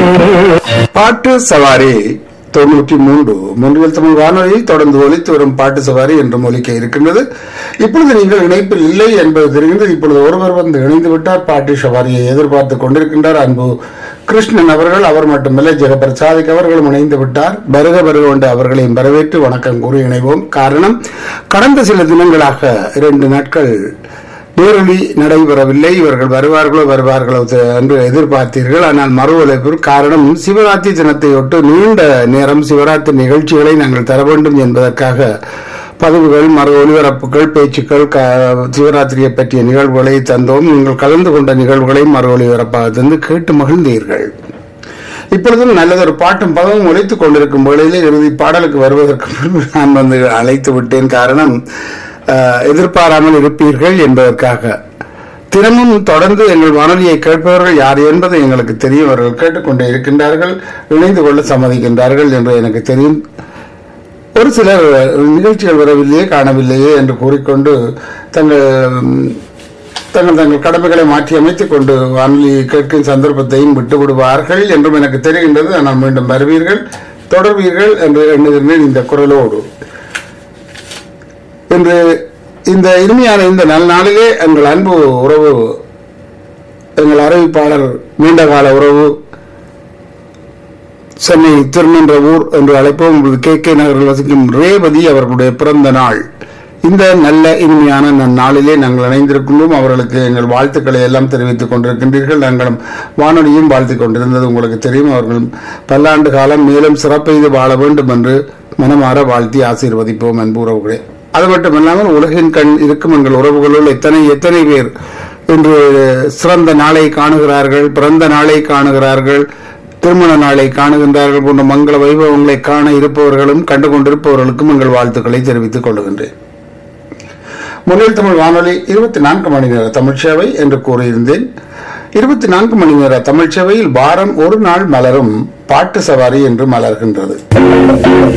பாட்டு சவாரி தொண்ணூற்றி மூன்று முன்றில் தமிழ் வானொலியில் தொடர்ந்து ஒலித்து வரும் பாட்டு சவாரி என்றும் ஒலிக்க இருக்கின்றது இப்பொழுது நீங்கள் இணைப்பில் இல்லை என்பது தெரிகின்றது இப்பொழுது ஒருவர் வந்து இணைந்து விட்டார் பாட்டு சவாரியை எதிர்பார்த்து கொண்டிருக்கின்றார் அன்பு கிருஷ்ணன் அவர்கள் அவர் மட்டுமல்ல ஜெகபிரசாதிக் அவர்களும் இணைந்து விட்டார் வருக வருக கொண்டு அவர்களையும் வரவேற்று வணக்கம் கூறி இணைவோம் காரணம் கடந்த சில தினங்களாக இரண்டு நாட்கள் நேரடி நடைபெறவில்லை இவர்கள் வருவார்களோ வருவார்களோ த- என்று எதிர்பார்த்தீர்கள் ஆனால் மறு உழைப்பு காரணம் சிவராத்திரி தினத்தையொட்டு நீண்ட நேரம் சிவராத்திரி நிகழ்ச்சிகளை நாங்கள் தர வேண்டும் என்பதற்காக பதிவுகள் மறு ஒலிபரப்புகள் பேச்சுக்கள் க- சிவராத்திரியை பற்றிய நிகழ்வுகளை தந்தோம் நீங்கள் கலந்து கொண்ட நிகழ்வுகளை மறு ஒலிபரப்பாக தந்து கேட்டு மகிழ்ந்தீர்கள் இப்பொழுதும் நல்லதொரு பாட்டும் பதவும் ஒலித்துக் கொண்டிருக்கும் வேளையிலே இறுதி பாடலுக்கு வருவதற்கு முன்பு நான் வந்து அழைத்து விட்டேன் காரணம் அஹ், எதிர்பாராமல் இருப்பீர்கள் என்பதற்காக தினமும் தொடர்ந்து எங்கள் வானொலியை கேட்பவர்கள் யார் என்பது எங்களுக்கு தெரியும் அவர்கள் கேட்டுக்கொண்டே இருக்கின்றார்கள் இணைந்து கொள்ள சம்மதிக்கின்றார்கள் என்று எனக்கு தெரியும் ஒரு சிலர் நிகழ்ச்சிகள் வரவில்லையே காணவில்லையே என்று கூறிக்கொண்டு தங்கள் ம், தங்கள் தங்கள் கடமைகளை மாற்றி அமைத்துக் கொண்டு வானொலி கேட்கும் சந்தர்ப்பத்தையும் விட்டு விடுவார்கள் என்றும் எனக்கு தெரிகின்றது ஆனால் மீண்டும் வருவீர்கள் தொடர்வீர்கள் என்று எண்ணுகின்றேன் இந்த குரலோடு இன்று இந்த இனிமையான இந்த நல்நாளிலே எங்கள் அன்பு உறவு எங்கள் அறிவிப்பாளர் நீண்டகால உறவு சென்னை திருநின்ற ஊர் என்று அழைப்போம் கே கே நகரில் வசிக்கும் ரேவதி அவர்களுடைய பிறந்த நாள் இந்த நல்ல இனிமையான நன்னாளிலே நாங்கள் இணைந்திருக்கின்றோம் அவர்களுக்கு எங்கள் வாழ்த்துக்களை எல்லாம் தெரிவித்துக் கொண்டிருக்கின்றீர்கள் நாங்களும் வானொலியும் வாழ்த்திக் கொண்டிருந்தது உங்களுக்கு தெரியும் அவர்கள் பல்லாண்டு காலம் மேலும் சிறப்பெய்து வாழ வேண்டும் என்று மனமாற வாழ்த்தி ஆசீர்வதிப்போம் அன்பு உறவுகளே அது மட்டுமல்லாமல் உலகின் கண் இருக்கும் எங்கள் உறவுகளுள் எத்தனை எத்தனை பேர் இன்று சிறந்த நாளை காணுகிறார்கள் பிறந்த நாளை காணுகிறார்கள் திருமண நாளை காணுகின்றார்கள் போன்ற மங்கள வைபவங்களை காண இருப்பவர்களும் கண்டு கொண்டிருப்பவர்களுக்கும் எங்கள் வாழ்த்துக்களை தெரிவித்துக் கொள்கின்றேன் முன்னில் தமிழ் வானொலி இருபத்தி நான்கு மணி நேர தமிழ் சேவை என்று கூறியிருந்தேன் இருபத்தி நான்கு மணி நேர தமிழ் சேவையில் வாரம் ஒரு நாள் மலரும் பாட்டு சவாரி என்று மலர்கின்றது